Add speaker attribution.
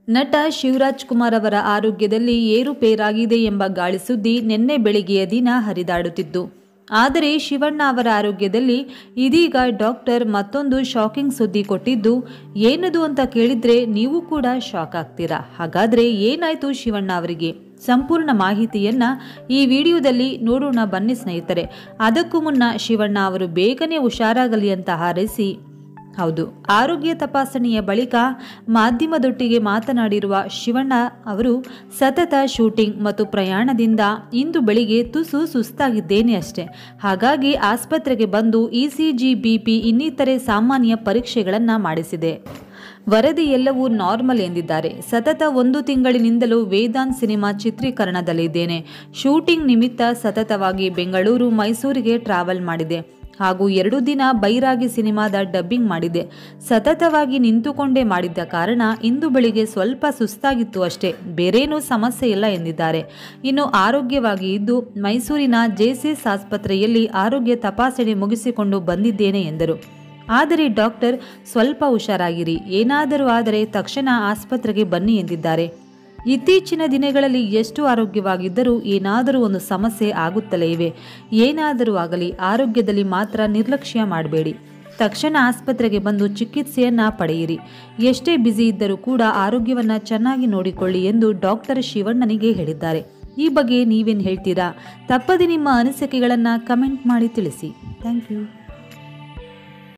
Speaker 1: ನಟ ಶಿವರಾಜ್ ಕುಮಾರ್ ಅವರ ಆರೋಗ್ಯದಲ್ಲಿ ಏರುಪೇರಾಗಿದೆ ಎಂಬ ಗಾಳಿ ಸುದ್ದಿ ನಿನ್ನೆ ಬೆಳಿಗ್ಗೆಯ ದಿನ ಹರಿದಾಡುತ್ತಿತ್ತು ಆದರೆ ಶಿವಣ್ಣ ಅವರ ಆರೋಗ್ಯದಲ್ಲಿ ಇದೀಗ ಡಾಕ್ಟರ್ ಮತ್ತೊಂದು ಶಾಕಿಂಗ್ ಸುದ್ದಿ ಕೊಟ್ಟಿದ್ದು ಏನದು ಅಂತ ಕೇಳಿದ್ರೆ ನೀವು ಕೂಡ ಶಾಕ್ ಆಗ್ತೀರಾ ಹಾಗಾದ್ರೆ ಏನಾಯ್ತು ಶಿವಣ್ಣ ಅವರಿಗೆ ಸಂಪೂರ್ಣ ಮಾಹಿತಿಯನ್ನ ಈ ವಿಡಿಯೋದಲ್ಲಿ ನೋಡೋಣ ಬನ್ನಿ ಸ್ನೇಹಿತರೆ ಅದಕ್ಕೂ ಮುನ್ನ ಶಿವಣ್ಣ ಅವರು ಬೇಗನೆ ಹುಷಾರಾಗಲಿ ಅಂತ ಹಾರೈಸಿ ಹೌದು ಆರೋಗ್ಯ ತಪಾಸಣೆಯ ಬಳಿಕ ಮಾಧ್ಯಮದೊಟ್ಟಿಗೆ ಮಾತನಾಡಿರುವ ಶಿವಣ್ಣ ಅವರು ಸತತ ಶೂಟಿಂಗ್ ಮತ್ತು ಪ್ರಯಾಣದಿಂದ ಇಂದು ಬೆಳಿಗ್ಗೆ ತುಸು ಸುಸ್ತಾಗಿದ್ದೇನೆ ಅಷ್ಟೇ ಹಾಗಾಗಿ ಆಸ್ಪತ್ರೆಗೆ ಬಂದು E C G B P ಇನ್ನಿತರೆ ಸಾಮಾನ್ಯ ಪರೀಕ್ಷೆಗಳನ್ನು ಮಾಡಿಸಿದೆ ವರದಿ ಎಲ್ಲವೂ ನಾರ್ಮಲ್ ಎಂದಿದ್ದಾರೆ ಸತತ ಒಂದು ತಿಂಗಳಿನಿಂದಲೂ ವೇದಾಂತ್ ಸಿನಿಮಾ ಚಿತ್ರೀಕರಣದಲ್ಲಿದ್ದೇನೆ ಶೂಟಿಂಗ್ ನಿಮಿತ್ತ ಸತತವಾಗಿ ಬೆಂಗಳೂರು ಮೈಸೂರಿಗೆ ಟ್ರಾವೆಲ್ ಮಾಡಿದೆ ಹಾಗೂ ಎರಡು ದಿನ ಬೈರಾಗಿ ಸಿನಿಮಾದ ಡಬ್ಬಿಂಗ್ ಮಾಡಿದೆ ಸತತವಾಗಿ ನಿಂತುಕೊಂಡೇ ಮಾಡಿದ್ದ ಕಾರಣ ಇಂದು ಬೆಳಿಗ್ಗೆ ಸ್ವಲ್ಪ ಸುಸ್ತಾಗಿತ್ತು ಅಷ್ಟೇ ಬೇರೇನೂ ಸಮಸ್ಯೆ ಇಲ್ಲ ಎಂದಿದ್ದಾರೆ ಇನ್ನು ಆರೋಗ್ಯವಾಗಿ ಇದ್ದು ಮೈಸೂರಿನ ಜೆಸಿಎಸ್ ಆಸ್ಪತ್ರೆಯಲ್ಲಿ ಆರೋಗ್ಯ ತಪಾಸಣೆ ಮುಗಿಸಿಕೊಂಡು ಬಂದಿದ್ದೇನೆ ಎಂದರು ಆದರೆ ಡಾಕ್ಟರ್ ಸ್ವಲ್ಪ ಹುಷಾರಾಗಿರಿ ಏನಾದರೂ ಆದರೆ ತಕ್ಷಣ ಆಸ್ಪತ್ರೆಗೆ ಬನ್ನಿ ಎಂದಿದ್ದಾರೆ ಇತ್ತೀಚಿನ ದಿನಗಳಲ್ಲಿ ಎಷ್ಟು ಆರೋಗ್ಯವಾಗಿದ್ದರೂ ಏನಾದರೂ ಒಂದು ಸಮಸ್ಯೆ ಆಗುತ್ತಲೇ ಇವೆ ಏನಾದರೂ ಆಗಲಿ ಆರೋಗ್ಯದಲ್ಲಿ ಮಾತ್ರ ನಿರ್ಲಕ್ಷ್ಯ ಮಾಡಬೇಡಿ ತಕ್ಷಣ ಆಸ್ಪತ್ರೆಗೆ ಬಂದು ಚಿಕಿತ್ಸೆಯನ್ನ ಪಡೆಯಿರಿ ಎಷ್ಟೇ ಬ್ಯುಸಿ ಇದ್ದರೂ ಕೂಡ ಆರೋಗ್ಯವನ್ನ ಚೆನ್ನಾಗಿ ನೋಡಿಕೊಳ್ಳಿ ಎಂದು ಡಾಕ್ಟರ್ ಶಿವಣ್ಣನಿಗೆ ಹೇಳಿದ್ದಾರೆ ಈ ಬಗ್ಗೆ ನೀವೇನು ಹೇಳ್ತೀರಾ ತಪ್ಪದೆ ನಿಮ್ಮ ಅನಿಸಿಕೆಗಳನ್ನು ಕಮೆಂಟ್ ಮಾಡಿ ತಿಳಿಸಿ ಥ್ಯಾಂಕ್ ಯು